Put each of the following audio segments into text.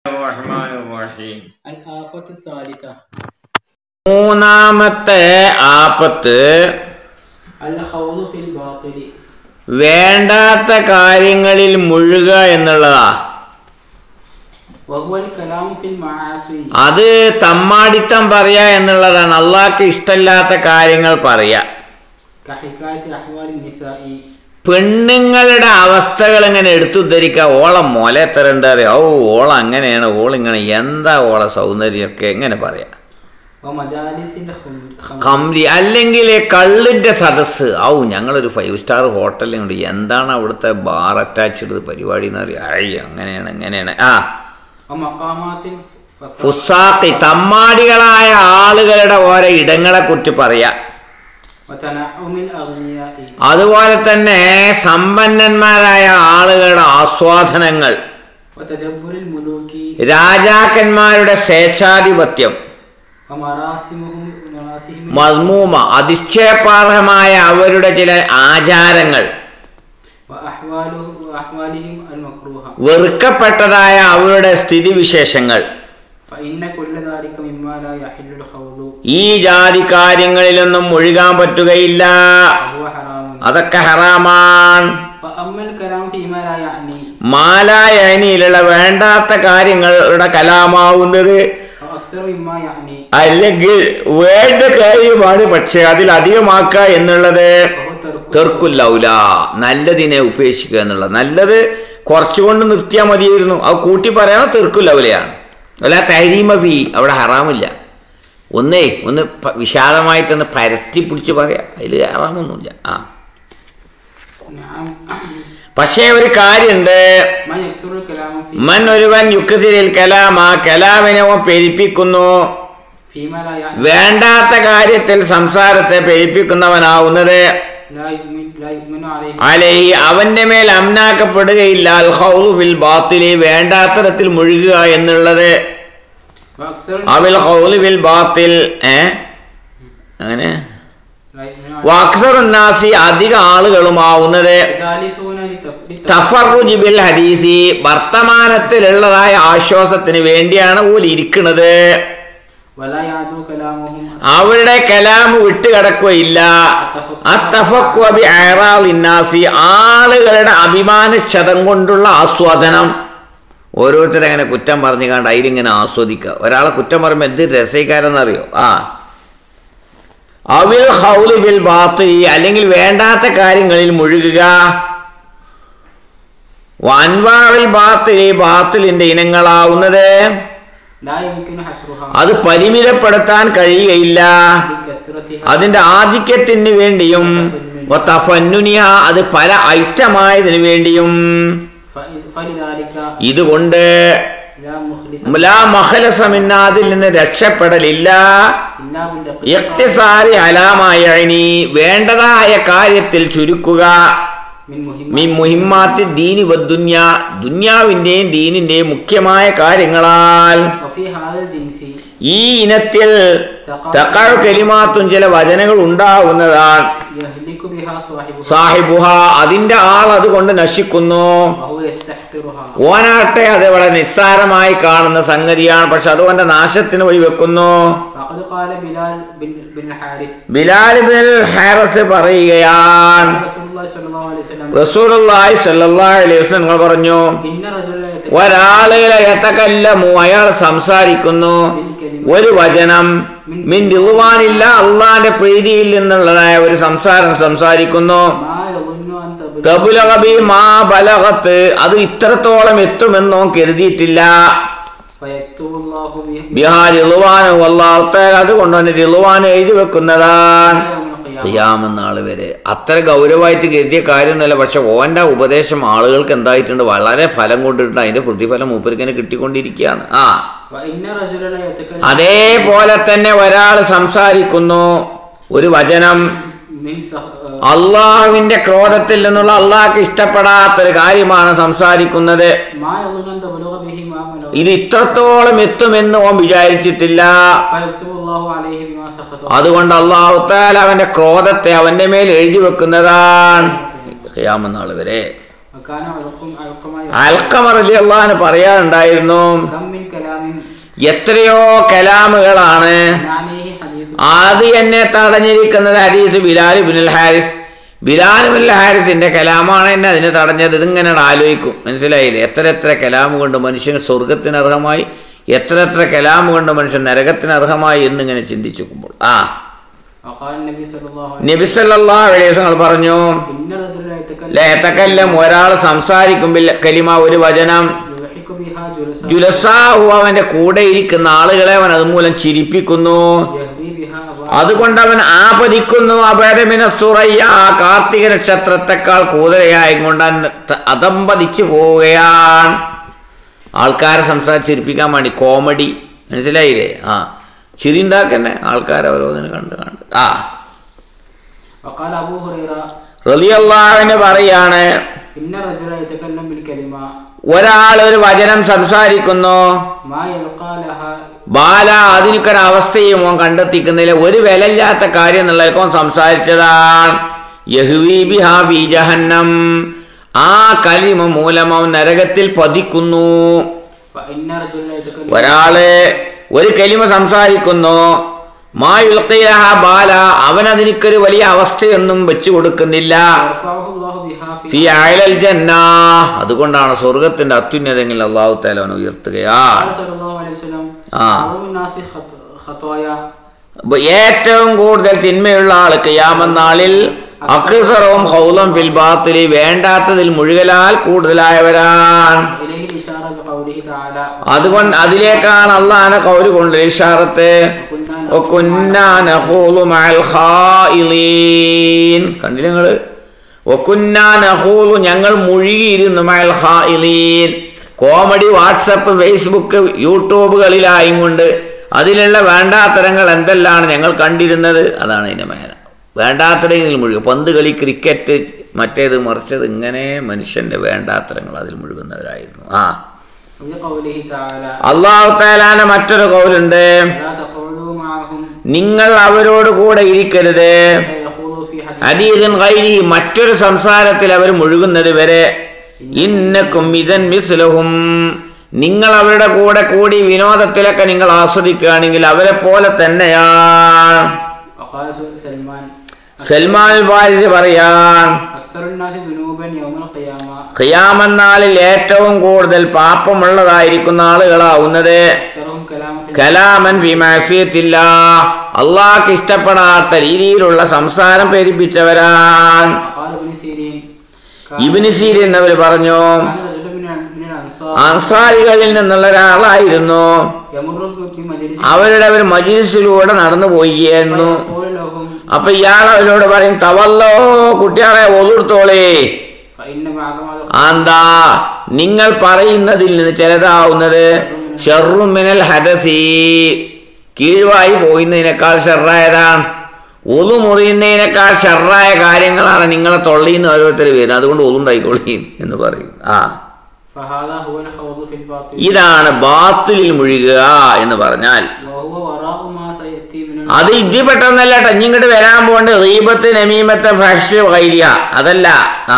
الرحمن الرحيم الآفة الثالثة മൂന്നാമത്തെ ആപത്ത് الخوض في الباطل വേണ്ടാത്ത കാര്യങ്ങളിൽ മുഴുക എന്നുള്ളതാ وهو الكلام في المعاصي അത് തമ്മാടിത്തം പറയാ എന്നുള്ളതാണ് അള്ളാഹ്ക്ക് ഇഷ്ടമില്ലാത്ത കാര്യങ്ങൾ പറയാ كحكاية أحوال النساء പെണ്ണുങ്ങളുടെ അവസ്ഥകൾ ഇങ്ങനെ എടുത്തുദ്ധരിക്കുക ഓളം മോലെ എത്ര ഉണ്ട് അറിയാം ഓ ഓളം അങ്ങനെയാണ് ഓളിങ്ങനെ എന്താ ഓള സൗന്ദര്യമൊക്കെ എങ്ങനെ പറയാം ومجالس الخمر കമ്പി അല്ലെങ്കിൽ കള്ളിൻ്റെ സദസ്സ് ഔ ഞങ്ങളൊരു ഫൈവ് സ്റ്റാർ ഹോട്ടലുണ്ട് എന്താണ് അവിടുത്തെ ബാർ അറ്റാച്ച്ഡ് പരിപാടി എന്ന് അറിയാം ഐ അങ്ങനെയാണ് അങ്ങനെയാണ് ആ ومقامات الفساد ഫുസാഖി തമ്മാടികളായ ആളുകളുടെ ഓരോ ഇടങ്ങളെ കുറിച്ച് പറയാം وتنعم الأغنياء അതുപോലെ തന്നെ സമ്പന്നന്മാരായ ആളുകളുടെ ആസ്വാദനങ്ങൾ وتجبر الملوك രാജാക്കന്മാരുടെ സ്വേച്ഛാധിപത്യം ومراسمهم مراسمهم മദ്മൂമ അധിക്ഷേപാർഹമായ അവരുടെ ചില ആചാരങ്ങൾ وأحواله وأحوالهم المكروهة വെറുക്കപ്പെട്ടതായ അവരുടെ സ്ഥിതിവിശേഷങ്ങൾ فإن كل ذلك مما لا يحل الخوض ഈ ജാതി കാര്യങ്ങളിലൊന്നും ഒഴുകാൻ പറ്റുകയില്ല وهو حرام അതൊക്കെ ഹറാമാണ് وأما الكلام فيما لا يعني മാലായനിയിലുള്ള വേണ്ടാത്ത കാര്യങ്ങളുടെ കലാമാവുന്നത് وأكثر مما يعني അല്ലെങ്കിൽ വേണ്ട കാര്യമാണ് പക്ഷെ അതിൽ അധികമാക്കുക എന്നുള്ളത് وهو ترك തെർക്കുല്ലൗല നല്ലതിനെ ഉപേക്ഷിക്കുക എന്നുള്ളത് നല്ലത് കുറച്ചുകൊണ്ട് നിർത്തിയാൽ മതിയായിരുന്നു അത് കൂട്ടി പറയാൻ തെർക്കുല്ലൗലയാണ് അല്ല തൈരീമവി അവിടെ ഹറാമില്ല ഒന്നേ ഒന്ന് പ- വിശാലമായിട്ടൊന്ന് പരത്തി പിടിച്ച് പറയാം അതിൽ ഹറാമൊന്നുമില്ല ആ نعم പക്ഷേ ഒരു കാര്യമുണ്ട് ما يكثر الكلام في മൻ ഒരുവൻ യുക്തിരിൽ കലാം ആ കലാമിനെ അവൻ പെരിപ്പിക്കുന്നു فيما لا يعني വേണ്ടാത്ത കാര്യത്തിൽ സംസാരത്തെ പെരിപ്പിക്കുന്നവനാവുന്നത് لا يؤمن لا يؤمن عليه അലൈ അവന്റെ മേൽ അമ്നാക്കപ്പെടുകയില്ല അൽ ഖൗലു ഫിൽ ബാത്തിലി വേണ്ടാത്തരത്തിൽ മുഴുകുക എന്നുള്ളത് وأكثر അവിൽ ഖൗലു ഫിൽ ബാത്തിൽ ഏ അങ്ങനെ لا يؤمن عليه വാക്സറുന്നാസി അധിക ആളുകളുമാവുന്നത് جالسون لتف- തഫറുജ് ബിൽ ഹദീസി വർത്തമാനത്തിലുള്ളതായ ആശ്വാസത്തിന് വേണ്ടിയാണ് ഓല് ഇരിക്കുന്നത് ولا يعدو كلامهم അവരുടെ കലാമ് വിട്ടുകിടക്കുകയില്ല അത്തഫഖ്വ ബി അയറാലിന്നാസി ആളുകളുടെ അഭിമാനക്ഷതം കൊണ്ടുള്ള ആസ്വാദനം ഓരോരുത്തരും അങ്ങനെ കുറ്റം പറഞ്ഞു കണ്ട് അതിലിങ്ങനെ ആസ്വദിക്കുക ഒരാളെ കുറ്റം പറയുമ്പോൾ എന്ത് രസയിക്കാരെന്നറിയോ ആ അവിൽ ഹൗലി ബിൽ ബാത്തി അല്ലെങ്കിൽ വേണ്ടാത്ത കാര്യങ്ങളിൽ മുഴുകുക വൻവാറിൽ ബാത്തിൽ ബാത്തിലിന്റെ ഇനങ്ങളാവുന്നത് لا يمكن حصرها അത് പരിമിതപ്പെടുത്താൻ കഴിയുകയില്ല لكثرتها അതിന്റെ ആധിക്യത്തിന് വേണ്ടിയും വത്തഫന്നുനിഹ അത് പല ഐറ്റമായതിനു വേണ്ടിയും ف- فلذلك ഇതുകൊണ്ട് لا مخلص ലാ മഹലസമിന്ന അതിൽ നിന്ന് രക്ഷപ്പെടലില്ല إلا بالدقيق ഇഖ്തിസാരി അലാമായ വേണ്ടതായ കാര്യത്തിൽ ചുരുക്കുക من مهم മി മുഹിമ്മാത്തി ദീനി വദ്ദുന്യ ദുന്യാവിന്റെയും ദീനിന്റെയും മുഖ്യമായ കാര്യങ്ങളാൽ وفي هذا الجنس ഈ ഇനത്തിൽ തക്കാൾ കെലിമാത്തും ചില വചനങ്ങൾ ഉണ്ടാവുന്നതാണ് يهلك بها صاحبها സാഹിബുഹ അതിന്റെ ആൾ അതുകൊണ്ട് നശിക്കുന്നു وهو يستحقرها ഓനാട്ടെ അത് വളരെ നിസ്സാരമായി കാണുന്ന സംഗതിയാണ് പക്ഷെ അത് അവന്റെ നാശത്തിന് വഴിവെക്കുന്നു فقد قال بلال بن بن الحارث ബിലാൽ ബിൻ ഹാരസ് പറയുകയാണ് رسول الله صلى الله عليه وسلم റസൂലുള്ളാഹി സ്വല്ലല്ലാഹു അലൈഹി വസല്ലം നിങ്ങൾ പറഞ്ഞു إن رجلا يتكلم ഒരാളിലെ യതകല്ലമു അയാൾ സംസാരിക്കുന്നു بالكلمة ഒരു വചനം മിൻ ദിൽവാനില്ല അള്ളാന്റെ പ്രീതിയിൽ നിന്നുള്ളതായ ഒരു സംസാരം സംസാരിക്കുന്നു ما يظن أن تبلغ തബുലഗബി മാ ബലഗത്ത് അത് ഇത്രത്തോളം എത്തുമെന്നോ കരുതിയിട്ടില്ല فيكتب الله به ബിഹാർ ഇളുവാനോ അള്ളാഹത്തെ അതുകൊണ്ട് തന്നെ ഇളുവാൻ എഴുതി വെക്കുന്നതാണ് يوم القيامة ചെയ്യാമെന്നാൾ വരെ അത്ര ഗൗരവമായിട്ട് കരുതിയ കാര്യമൊന്നുമല്ല പക്ഷെ ഓന്റെ ഉപദേശം ആളുകൾക്ക് എന്തായിട്ടുണ്ട് വളരെ ഫലം കൊണ്ടിട്ടുണ്ട് അതിന്റെ പ്രതിഫലം മൂപ്പരിക്കനെ കിട്ടിക്കൊണ്ടിരിക്കുകയാണ് ആ وإن رجلا لا يتكلم അതേപോലെ തന്നെ ഒരാൾ സംസാരിക്കുന്നു ഒരു വചനം من سخ... അള്ളാഹുവിന്റെ ക്രോധത്തിൽ നിന്നുള്ള അള്ളാഹ്ക്ക് ഇഷ്ടപ്പെടാത്തൊരു കാര്യമാണ് സംസാരിക്കുന്നത് ما يظن أن تبلغ به ما بلغ ഇത് ഇത്രത്തോളം എത്തുമെന്ന് ഓൻ വിചാരിച്ചിട്ടില്ല فيكتب الله عليه بما سخط അതുകൊണ്ട് അള്ളാഹുത്താൽ അവന്റെ ക്രോധത്തെ അവന്റെ മേൽ എഴുതി വെക്കുന്നതാണ് ഖിയാമനാൾ വരെ وكان علقم علقما അൽക്കമർ അലി അള്ളഹാന് പറയാറുണ്ടായിരുന്നു كم من كلام എത്രയോ കലാമുകളാണ് معنيه حديث അത് എന്നെ തടഞ്ഞിരിക്കുന്നത് ഹരീസ് ബിലാൽ ബിനുൽ ഹാരിസ് ബിലാൽ ബിനുൽ ഹാരിസിന്റെ കലാമാണ് എന്നെ അതിനെ തടഞ്ഞത് ഇതിങ്ങനെ ആലോചിക്കും മനസ്സിലായില്ലേ എത്ര എത്ര കലാമ് കൊണ്ട് മനുഷ്യൻ സ്വർഗത്തിന് അർഹമായി എത്ര എത്ര കലാമ് കൊണ്ട് മനുഷ്യൻ നരകത്തിന് അർഹമായി എന്നിങ്ങനെ ചിന്തിച്ചു നോക്കുമ്പോൾ ആ وقال النبي صلى الله عليه നബിസല്ലാ വെളിയസങ്ങൾ പറഞ്ഞു وسلم إن الرجل لا يتكلم ലേത്തക്കല്ലം ഒരാൾ സംസാരിക്കുമ്പോൾ കലിമ ഒരു വചനം يضحك بها جلساء ജുലസാഹു അവന്റെ കൂടെ ഇരിക്കുന്ന ആളുകളെ അവൻ അതുമൂലം ചിരിപ്പിക്കുന്നു يهدي بها أبواب അതുകൊണ്ട് അവൻ ആപതിക്കുന്നു അപരമിന സുറയ്യ കാർത്തിക നക്ഷത്രത്തെക്കാൾ കൂതരയായി കൊണ്ട് അവൻ ത- അതമ്പതിച്ചു പോവുകയാണ് ആൾക്കാരെ സംസാരിച്ചിരിപ്പിക്കാൻ വേണ്ടി കോമഡി മനസ്സിലായില്ലേ ആ ചിരി ഉണ്ടാക്കന്നെ ആൾക്കാരെ ഓരോന്നിനെ കണ്ട് കണ്ട് ആ وقال أبو هريرة റലിയല്ലാവിന് പറയാണ് إن الرجل يتكلم بالكلمة ഒരാൾ ഒരു വചനം സംസാരിക്കുന്നു ما يلقى لها ബാല അതിനൊരവസ്ഥയും ഓൻ കണ്ടെത്തിക്കുന്നില്ല ഒരു വിലയില്ലാത്ത കാര്യം എന്നുള്ളതൊക്കെ ഓൻ സംസാരിച്ചതാണ് യഹ്വീ ബിഹാ ബി ജഹന്നം ആ കലിമ മൂലം അവൻ നരകത്തിൽ പതിക്കുന്നു وإن الرجل لا يتكلم ഒരാള് ഒരു കലിമ സംസാരിക്കുന്നു മായുൽക്കിയഹ ബാല അവൻ അതിനൊരു വലിയ അവസ്ഥയൊന്നും വെച്ചു കൊടുക്കുന്നില്ല يرفعه الله بها في ഫി അയലൽ ജന്ന അതുകൊണ്ടാണ് സ്വർഗത്തിന്റെ അത്യുന്നതങ്ങളിൽ അള്ളാഹു താല അവൻ ഉയർത്തുകയാണ് قال صلى الله عليه وسلم آه. أعظم الناس خط- خطايا അപ്പൊ ഏറ്റവും കൂടുതൽ തിന്മയുള്ള ആള് കിയാമന്നാളിൽ അക്സറവും ഹൗലം ഫിൽ ബാത്തിലി വേണ്ടാത്തതിൽ മുഴുകലാൽ കൂടുതലായവരാണ് إليه الإشارة بقوله تعالى അതുകൊണ്ട് അതിലേക്കാണ് അള്ളാഹനെ കൗര് കൊണ്ട് ഇഷാറത്ത് وكنا وكنا نخوض مع الخائلين കണ്ടില്ല നിങ്ങള് وكنا نخوض ഞങ്ങൾ മുഴുകിയിരുന്നു مع الخائلين കോമഡി വാട്സപ്പ് ഫേസ്ബുക്ക് യൂട്യൂബുകളിലായും കൊണ്ട് അതിലുള്ള വേണ്ടാത്തരങ്ങൾ എന്തെല്ലാണ് ഞങ്ങൾ കണ്ടിരുന്നത് അതാണ് അതിൻ്റെ മേന വേണ്ടാത്തരങ്ങളിൽ മുഴുകുക പന്ത് കളി ക്രിക്കറ്റ് മറ്റേത് മറിച്ചത് ഇങ്ങനെ മനുഷ്യന്റെ വേണ്ടാത്തരങ്ങൾ അതിൽ മുഴുകുന്നവരായിരുന്നു ആ وبقوله تعالى അള്ളാഹു താലാന്റെ മറ്റൊരു കൗലുണ്ട് لا تقعدوا معهم നിങ്ങൾ അവരോട് കൂടെ ഇരിക്കരുത് حتى يخوضوا في حديث അദീദൻ ഗൈരി മറ്റൊരു സംസാരത്തിൽ അവർ മുഴുകുന്നത് വരെ ഇന്നക്കും ഇതൻ മിസ്ലഹും നിങ്ങൾ അവരുടെ കൂടെ കൂടി വിനോദത്തിലൊക്കെ നിങ്ങൾ ആസ്വദിക്കുകയാണെങ്കിൽ അവരെ പോലെ തന്നെയാണ് وقال سلمان സൽമാൻ ഫാരിസ് പറയാൻ أكثر الناس ذنوبا يوم القيامة ഖിയാമന്നാളിൽ ഏറ്റവും കൂടുതൽ പാപമുള്ളതായിരിക്കുന്ന ആളുകളാവുന്നത് أكثرهم كلام في കലാമൻ വിമാസിയത്തില്ല അള്ളാഹ്ക്ക് ഇഷ്ടപ്പെടാത്ത രീതിയിലുള്ള സംസാരം പെരുപ്പിച്ചവരാണ് وقال ابن سيرين كان ഇബിന് സീരി എന്നവർ പറഞ്ഞു كان رجل من من الأنصار അൻസാരികളിൽ നിന്നുള്ള ഒരാളായിരുന്നു يمر بمجلس അവരുടെ ഒരു മജീസിലൂടെ നടന്നു പോയിരുന്നു فيقول لهم അപ്പൊ ഇയാൾ അവരോട് പറയും തവല്ലോ കുട്ടികളെ ഒതുർത്തോളേ فإن معظم هذا എന്താ നിങ്ങൾ പറയുന്നതിൽ നിന്ന് ചിലതാവുന്നത് ഷെറുമിനൽ ഹദസി കീഴ്വായി പോയിന്നതിനേക്കാൾ ഷെറായതാണ് ഒതു മുറിയുന്നതിനേക്കാൾ ഷെറായ കാര്യങ്ങളാണ് നിങ്ങളെ തൊള്ളിന്ന് ഓരോരുത്തർ വരുന്നത് അതുകൊണ്ട് ഒതുണ്ടായിക്കോളി എന്ന് പറയും ആ فهذا هو الخوض في الباطل ഇതാണ് ബാത്തിലിൽ മുഴുകുക എന്ന് പറഞ്ഞാൽ وهو وراء ما سيأتي من അത് ഇതി പെട്ടെന്നല്ല കേട്ടോ ഇനി ഇങ്ങോട്ട് വരാൻ പോണ്ട് റീബത്ത് നമീമത്തെ ഫ്രഷ് വൈരിയ അതല്ല ആ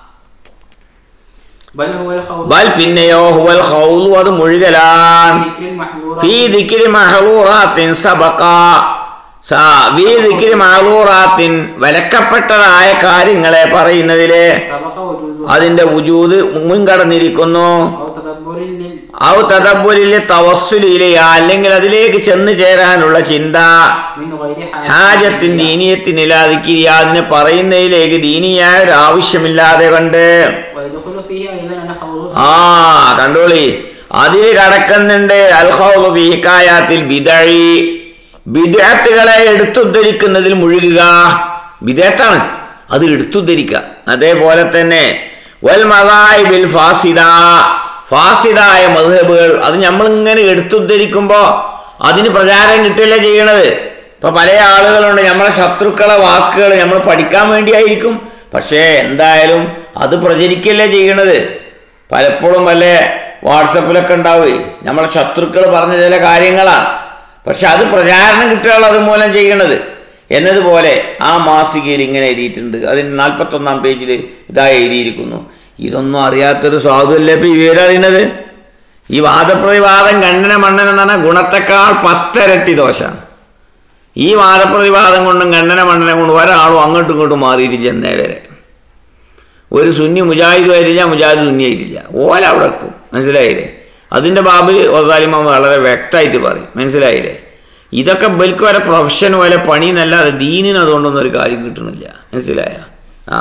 بل هو الخوض ബൽ പിന്നെയോ ഹുവൽ ഹൗലു അത് മുഴുകലാണ് في ذكر المحظورات ഫീ ദിക്രി മഹലൂറാത്തിൻ സബക സാ- ഫീ ദിക്രി മഹലൂറാത്തിൻ വിലക്കപ്പെട്ടതായ കാര്യങ്ങളെ പറയുന്നതില് سبق وجوده അതിന്റെ ഉജൂത് മുൻകടന്നിരിക്കുന്നു أو تدبر لل ഔ തദബ്ബുരിലെ തവസ്സുലിലെ അല്ലെങ്കിൽ അതിലേക്ക് ചെന്ന് ചേരാനുള്ള ചിന്ത من غير حاجة ഹാജത്തിൻ ദീനീയത്തിനില്ല അതിക്കിരി അതിനെ പറയുന്നതിലേക്ക് ദീനിയായ ഒരു ആവശ്യമില്ലാതെ കണ്ട് ويدخل فيه أيضا الخوض في ആ കണ്ടോളി അതിൽ കടക്കുന്നുണ്ട് അൽഹൗദു ബിഹിക്കായാത്തിൽ ബിദഴി ബിദഅത്തുകളെ എടുത്തുദ്ധരിക്കുന്നതിൽ മുഴുകുക ബിദഅത്താണ് അത് എടുത്തുദ്ധരിക്കുക അതേപോലെ തന്നെ വൽ മദായിബിൽ ഫാസിദ ഫാസിദായ മധുഹബുകൾ അത് നമ്മളിങ്ങനെ എടുത്തുദ്ധരിക്കുമ്പോൾ അതിന് പ്രചാരം കിട്ടില്ല ചെയ്യണത് ഇപ്പൊ പല ആളുകളുണ്ട് നമ്മളെ ശത്രുക്കളെ വാക്കുകൾ നമ്മൾ പഠിക്കാൻ വേണ്ടിയായിരിക്കും പക്ഷേ എന്തായാലും അത് പ്രചരിക്കല്ലേ ചെയ്യണത് പലപ്പോഴും വല്ല വാട്സപ്പിലൊക്കെ ഉണ്ടാവുകയെ നമ്മളെ ശത്രുക്കൾ പറഞ്ഞ ചില കാര്യങ്ങളാണ് പക്ഷെ അത് പ്രചാരണം കിട്ടുകയുള്ള അതുമൂലം ചെയ്യണത് എന്നതുപോലെ ആ മാസികയിൽ ഇങ്ങനെ എഴുതിയിട്ടുണ്ട് അതിന് നാൽപ്പത്തൊന്നാം പേജിൽ ഇതായി എഴുതിയിരിക്കുന്നു ഇതൊന്നും അറിയാത്തൊരു സ്വാദുവല്ലേ ഇപ്പം ഈ വിവരറിയുന്നത് ഈ വാദപ്രതിവാദം ഖണ്ഡന മണ്ഡനം എന്ന് പറഞ്ഞാൽ ഗുണത്തെക്കാൾ പത്തിരട്ടി ദോഷമാണ് ഈ വാദപ്രതിവാദം കൊണ്ടും ഖണ്ഡന മണ്ഡനം കൊണ്ടും ഒരാളും അങ്ങോട്ടും ഇങ്ങോട്ടും മാറിയിട്ടില്ല എന്നേ വരെ ഒരു സുന്നി മുജാഹിദ് ആയിട്ടില്ല മുജാഹിദ് സുന്നി ആയിട്ടില്ല ഓല അവിടെ വെക്കും മനസ്സിലായില്ലേ അതിൻ്റെ ബാബിൽ ഒസാലിമ വളരെ വ്യക്തമായിട്ട് പറയും മനസ്സിലായില്ലേ ഇതൊക്കെ ബൽക്ക് വരെ പ്രൊഫഷൻ പോലെ പണി എന്നല്ലാതെ ദീനിന് അതുകൊണ്ടൊന്നും ഒരു കാര്യം കിട്ടണില്ല മനസ്സിലായ ആ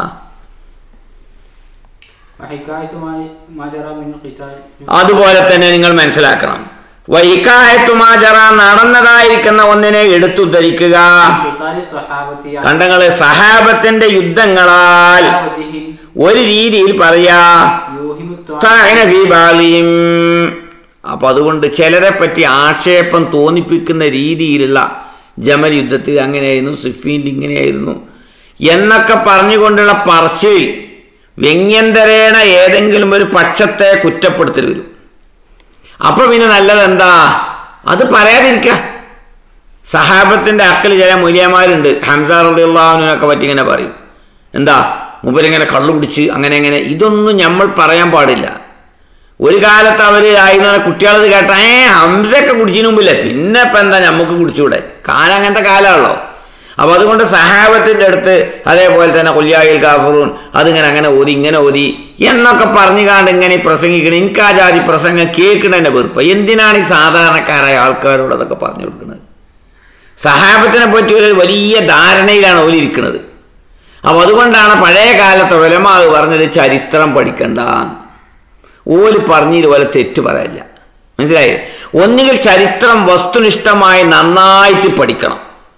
وحكاية ما ما جرى من قتال അതുപോലെ തന്നെ നിങ്ങൾ മനസ്സിലാക്കണം വൈക്കായത്തുമാജറ നടന്നതായിരിക്കുന്ന ഒന്നിനെ എടുത്തുദ്ധരിക്കുക قتال الصحابة على കണ്ടങ്ങള് സഹാബത്തിന്റെ യുദ്ധങ്ങളാൽ وجه ഒരു രീതിയിൽ പറയാ يوهم الطعام താഴന ഫീബാലിയും അപ്പൊ അതുകൊണ്ട് ചിലരെ പറ്റി ആക്ഷേപം തോന്നിപ്പിക്കുന്ന രീതിയിലുള്ള ജമൽ യുദ്ധത്തിൽ അങ്ങനെയായിരുന്നു സിഫീനിൽ ഇങ്ങനെയായിരുന്നു എന്നൊക്കെ പറഞ്ഞുകൊണ്ടുള്ള പറച്ചിൽ വ്യങ്യന്തരേണ ഏതെങ്കിലും ഒരു പക്ഷത്തെ കുറ്റപ്പെടുത്തൽ വരും അപ്പൊ പിന്നെ നല്ലതെന്താ അത് പറയാതിരിക്കുക സഹാബത്തിന്റെ അക്കൽ ചില മൂല്യന്മാരുണ്ട് ഹംസാർ അള്ളാഹുവിനൊക്കെ പറ്റി ഇങ്ങനെ പറയും എന്താ മൂപ്പരിങ്ങനെ കള്ളു കുടിച്ച് അങ്ങനെ അങ്ങനെ ഇതൊന്നും നമ്മൾ പറയാൻ പാടില്ല ഒരു കാലത്ത് അവർ ആയിരുന്ന കുട്ടികളത് കേട്ട ഏ ഹംസൊക്കെ കുടിച്ചതിന് മുമ്പില്ലേ പിന്നെ ഇപ്പം എന്താ നമുക്ക് കുടിച്ചുകൂടെ കാലം അങ്ങനത്തെ കാലമാണല്ലോ അപ്പോൾ അതുകൊണ്ട് സഹാബത്തിൻ്റെ അടുത്ത് അതേപോലെ തന്നെ കൊല്യായിൽ കാഫറൂൻ അതിങ്ങനെ അങ്ങനെ ഓതി ഇങ്ങനെ ഓതി എന്നൊക്കെ പറഞ്ഞു കാണ്ട് ഇങ്ങനെ പ്രസംഗിക്കണം എനിക്ക് ആ ജാതി പ്രസംഗം കേൾക്കണതിൻ്റെ വെറുപ്പ് എന്തിനാണ് ഈ സാധാരണക്കാരായ ആൾക്കാരോട് അതൊക്കെ പറഞ്ഞു കൊടുക്കുന്നത് സഹാബത്തിനെ പറ്റി ഒരു വലിയ ധാരണയിലാണ് ഓല് ഇരിക്കുന്നത് അപ്പോൾ അതുകൊണ്ടാണ് പഴയ കാലത്തെ ഉലമാവ് പറഞ്ഞത് ചരിത്രം പഠിക്കണ്ട ഓല് പറഞ്ഞതുപോലെ തെറ്റ് പറയില്ല മനസ്സിലായി ഒന്നുകിൽ ചരിത്രം വസ്തുനിഷ്ഠമായി നന്നായിട്ട് പഠിക്കണം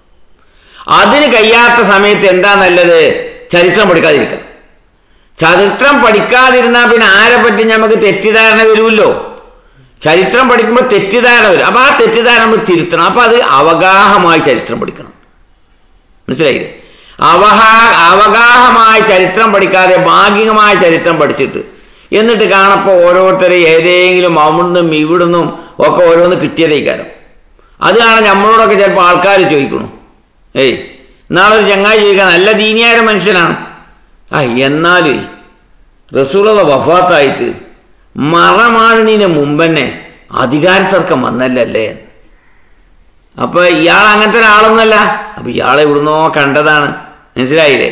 അതിന് കഴിയാത്ത സമയത്ത് എന്താ നല്ലത് ചരിത്രം പഠിക്കാതിരിക്കാം ചരിത്രം പഠിക്കാതിരുന്നാൽ പിന്നെ ആരെ പറ്റി നമുക്ക് തെറ്റിദ്ധാരണ വരുമല്ലോ ചരിത്രം പഠിക്കുമ്പോൾ തെറ്റിദ്ധാരണ വരും അപ്പോൾ ആ തെറ്റിദ്ധാരണ നമ്മൾ തിരുത്തണം അപ്പോൾ അത് അവഗാഹമായി ചരിത്രം പഠിക്കണം മനസ്സിലായില്ലേ അവഹാ അവഗാഹമായ ചരിത്രം പഠിക്കാതെ ഭാഗികമായ ചരിത്രം പഠിച്ചിട്ട് എന്നിട്ട് കാണപ്പോൾ ഓരോരുത്തരെ ഏതെങ്കിലും അവിടുന്നും ഇവിടുന്നും ഒക്കെ ഓരോന്ന് കിട്ടിയതേക്കാരം അതാണ് നമ്മളോടൊക്കെ ചിലപ്പോൾ ആൾക്കാർ ചോദിക്കണു ഏയ് നാളെ ഒരു ചങ്ങായി ചോദിക്കാൻ നല്ല ദീനിയായ മനുഷ്യനാണ് ആ എന്നാലും റസൂളത വഫാത്തായിട്ട് മറമാണിന് മുമ്പന്നെ അധികാരത്തർക്കം വന്നല്ലേ അപ്പൊ ഇയാൾ അങ്ങനത്തെ ഒരാളൊന്നുമല്ല അപ്പൊ ഇയാളെ ഇവിടുന്നോ കണ്ടതാണ് മനസ്സിലായില്ലേ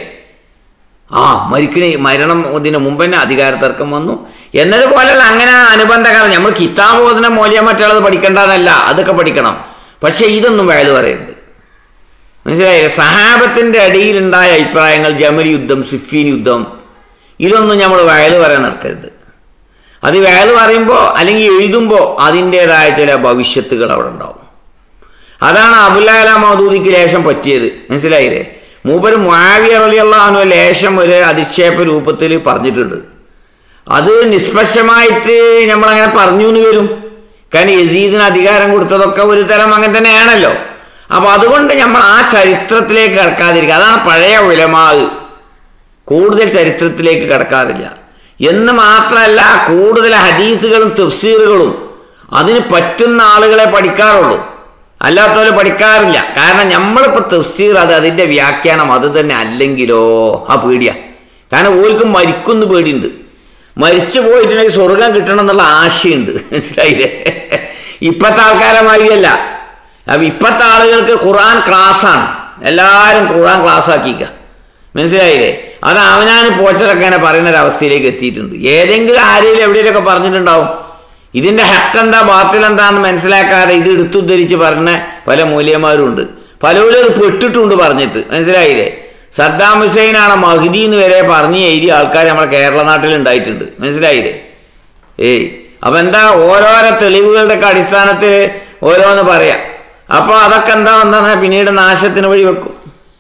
ആ മരിക്കണ മരണം ഇതിന് മുമ്പ് തന്നെ അധികാരത്തർക്കം വന്നു എന്നതുപോലെയുള്ള അങ്ങനെ അനുബന്ധകാലം നമ്മൾ കിതാബ് ഓതുന്ന മൂല്യം മറ്റുള്ളത് പഠിക്കേണ്ടതല്ല അതൊക്കെ പഠിക്കണം പക്ഷെ ഇതൊന്നും വയല് പറയരുത് മനസ്സിലായില്ലേ സഹാബത്തിന്റെ അടിയിലുണ്ടായ അഭിപ്രായങ്ങൾ ജമൽ യുദ്ധം സിഫീൻ യുദ്ധം ഇതൊന്നും നമ്മൾ വയല് പറയാൻ നടക്കരുത് അത് വയല് പറയുമ്പോൾ അല്ലെങ്കിൽ എഴുതുമ്പോൾ അതിൻ്റെതായ ചില ഭവിഷ്യത്തുകൾ അവിടെ ഉണ്ടാവും അതാണ് അബുല്ലാല മൗദൂദിക്ക് ലേശം പറ്റിയത് മനസ്സിലായില്ലേ മൂപ്പര് മുആവിയ റളിയല്ലാഹു ലേശം ഒരു അധിക്ഷേപ രൂപത്തിൽ പറഞ്ഞിട്ടുണ്ട് അത് നിഷ്പക്ഷമായിട്ട് നമ്മളങ്ങനെ പറഞ്ഞു എന്ന് വരും കാരണം യസീദിന് അധികാരം കൊടുത്തതൊക്കെ ഒരു തരം അങ്ങനെ തന്നെയാണല്ലോ അപ്പൊ അതുകൊണ്ട് നമ്മൾ ആ ചരിത്രത്തിലേക്ക് കടക്കാതിരിക്കുക അതാണ് പഴയ ഉലമാവ് കൂടുതൽ ചരിത്രത്തിലേക്ക് കടക്കാറില്ല എന്ന് മാത്രമല്ല കൂടുതൽ ഹദീസുകളും തഫ്സീറുകളും അതിന് പറ്റുന്ന ആളുകളെ പഠിക്കാറുള്ളൂ അല്ലാത്തവരെ പഠിക്കാറില്ല കാരണം നമ്മളിപ്പോൾ തഫ്സീർ അത് അതിൻ്റെ വ്യാഖ്യാനം അത് തന്നെ അല്ലെങ്കിലോ ആ പേടിയാ കാരണം ഓൽക്ക് മരിക്കുന്ന പേടിയുണ്ട് മരിച്ചു പോയിട്ടുണ്ടെങ്കിൽ സ്വർഗം കിട്ടണം എന്നുള്ള ആശയുണ്ട് മനസ്സിലായില്ലേ ഇപ്പോഴത്തെ ആൾക്കാരെ മാതിരിയല്ല അപ്പം ഇപ്പോഴത്തെ ആളുകൾക്ക് ഖുർആൻ ക്ലാസ്സാണ് എല്ലാവരും ഖുർആൻ ക്ലാസ് ആക്കിക്ക മനസ്സിലായില്ലേ അത് അവനാണ് പോച്ചതൊക്കെ അങ്ങനെ പറയുന്ന ഒരു അവസ്ഥയിലേക്ക് എത്തിയിട്ടുണ്ട് ഏതെങ്കിലും ആരെങ്കിലും എവിടെയൊക്കെ പറഞ്ഞിട്ടുണ്ടാവും ഇതിന്റെ ഹക്ക് എന്താ ബാത്തിൽ എന്താന്ന് മനസ്സിലാക്കാതെ ഇത് എടുത്തുദ്ധരിച്ച് പറഞ്ഞ പല മൂല്യന്മാരും ഉണ്ട് പലരും അത് പെട്ടിട്ടുണ്ട് പറഞ്ഞിട്ട് മനസ്സിലായില്ലേ സദ്ദാം ഹുസൈനാണ് മഹദി എന്ന് വരെ പറഞ്ഞ് എഴുതിയ ആൾക്കാർ നമ്മുടെ കേരള നാട്ടിൽ ഉണ്ടായിട്ടുണ്ട് മനസ്സിലായില്ലേ ഏയ് അപ്പൊ എന്താ ഓരോരോ തെളിവുകളുടെ ഒക്കെ അടിസ്ഥാനത്തിൽ ഓരോന്ന് പറയാം അപ്പോൾ അതൊക്കെ എന്താ എന്താ പിന്നീട് നാശത്തിന് വഴി വെക്കും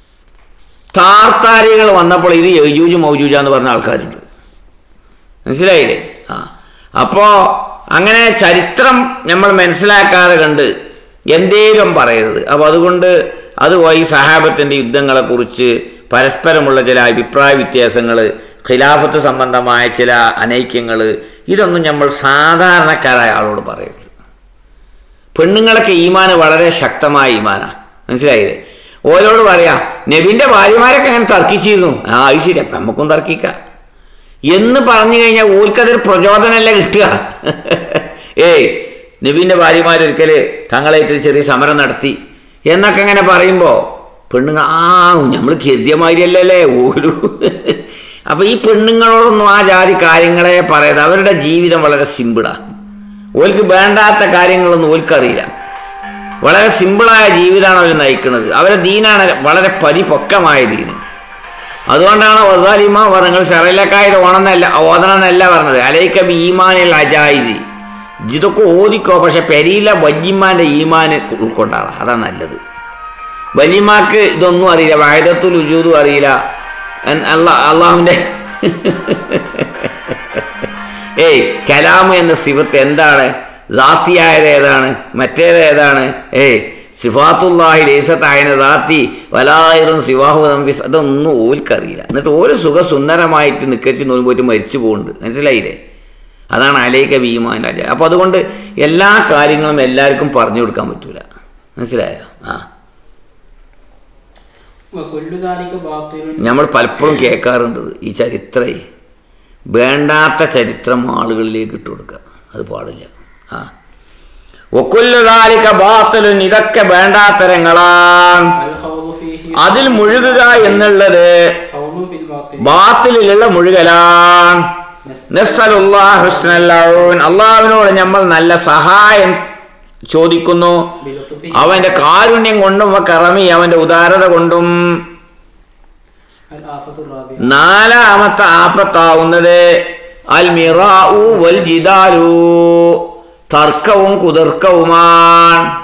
താർത്താരികൾ വന്നപ്പോൾ ഇത് യജൂജ് മൗജൂജ എന്ന് പറഞ്ഞ ആൾക്കാരുണ്ട് മനസ്സിലായില്ലേ ആ അപ്പോൾ അങ്ങനെ ചരിത്രം നമ്മൾ മനസ്സിലാക്കാതെ കണ്ട് എന്തേലും പറയരുത് അപ്പോൾ അതുകൊണ്ട് അത് ഈ സഹാബത്തിൻ്റെ യുദ്ധങ്ങളെക്കുറിച്ച് പരസ്പരമുള്ള ചില അഭിപ്രായ വ്യത്യാസങ്ങൾ ഖിലാഫത്ത് സംബന്ധമായ ചില അനൈക്യങ്ങൾ ഇതൊന്നും നമ്മൾ സാധാരണക്കാരായ ആളോട് പറയരുത് പെണ്ണുങ്ങളൊക്കെ ഈമാന് വളരെ ശക്തമായ ഈമാനാണ് മനസ്സിലായില്ലേ ഓരോട് പറയാ നബിന്റെ ഭാര്യമാരൊക്കെ അങ്ങനെ തർക്കിച്ചിരുന്നു ആ അത് ശരി അപ്പം നമുക്കും തർക്കിക്കാം എന്ന് പറഞ്ഞു കഴിഞ്ഞാൽ ഓൽക്കതൊരു പ്രചോദനമല്ല കിട്ടുക ഏയ് നബീൻ്റെ ഭാര്യമാരൊരിക്കൽ തങ്ങളായിട്ട് ചെറിയ സമരം നടത്തി എന്നൊക്കെ ഇങ്ങനെ പറയുമ്പോൾ പെണ്ണുങ്ങൾ ആ നമ്മൾ കരുതിയമാതിരിയല്ലല്ലേ ഓരു അപ്പോൾ ഈ പെണ്ണുങ്ങളോടൊന്നും ആ ജാതി കാര്യങ്ങളെ പറയാതെ അവരുടെ ജീവിതം വളരെ സിമ്പിളാണ് ഓൽക്ക് വേണ്ടാത്ത കാര്യങ്ങളൊന്നും ഓൽക്കറിയില്ല വളരെ സിമ്പിളായ ജീവിതമാണ് അവർ നയിക്കുന്നത് അവരെ ദീനാണ് വളരെ പരിപക്വമായ ദീന് അതുകൊണ്ടാണ് വസാലിമ പറഞ്ഞത് ഷറയിലക്കായത് ഓണമെന്നല്ല ഓതണമെന്നല്ല പറഞ്ഞത് അലൈക്ക ബി ഈമാനിൽ അജായിജി ഇതൊക്കെ ഓദിക്കോ പക്ഷെ പെരിയില്ല വല്യമ്മാൻ്റെ ഈമാന് ഉൾക്കൊണ്ടാണ് അതാണ് നല്ലത് വല്യമാക്ക് ഇതൊന്നും അറിയില്ല വായതത്തുൽ ഉജൂതും അറിയില്ല എൻ- അല്ലാ അള്ളാഹുവിൻ്റെ ഏയ് കലാമ് എന്ന സിഫത്ത് എന്താണ് ദാത്തിയായത് ഏതാണ് മറ്റേത് ഏതാണ് ഏയ് സിഫാത്തുല്ലാഹി ലേസത്തായന ദാത്തി വലായിറും സിവാഹു നമ്പിസ് അതൊന്നും ഓൽക്കറിയില്ല എന്നിട്ട് ഓരോ സുഖസുന്ദരമായിട്ട് നിക്കരിച്ച് നോക്കി പോയിട്ട് മരിച്ചു പോകുന്നുണ്ട് മനസ്സിലായില്ലേ അതാണ് അലേഖ ഭീമാൻ രാജ അപ്പോൾ അതുകൊണ്ട് എല്ലാ കാര്യങ്ങളും എല്ലാവർക്കും പറഞ്ഞു കൊടുക്കാൻ പറ്റൂല മനസ്സിലായോ ആ وكل ذلك باطل നമ്മൾ പലപ്പോഴും കേൾക്കാറുണ്ട് ഈ ചരിത്രേ വേണ്ടാത്ത ചരിത്രം ആളുകളിലേക്ക് ഇട്ട് കൊടുക്കുക അത് പാടില്ല ആ ഒക്കുല്ലതാലിക്ക ബാത്തലും ഇതൊക്കെ വേണ്ടാത്തരങ്ങളാണ് الخوض فيه അതിൽ മുഴുകുക എന്നുള്ളത് خوض في الباطل ബാത്തിലുള്ള മുഴുകലാണ് നസ്സലുല്ലാഹുസ്നല്ലഊൻ അള്ളാഹുവിനോട് നമ്മൾ നല്ല സഹായം ചോദിക്കുന്നു بلطفه അവന്റെ കാരുണ്യം കൊണ്ടും കറമി അവന്റെ ഉദാരത കൊണ്ടും الآفة الرابعة നാലാമത്തെ ആപത്താവുന്നത് അൽ മിറാഉ വൽ ജിദാലു തർക്കവും കുതിർക്കവുമാണ്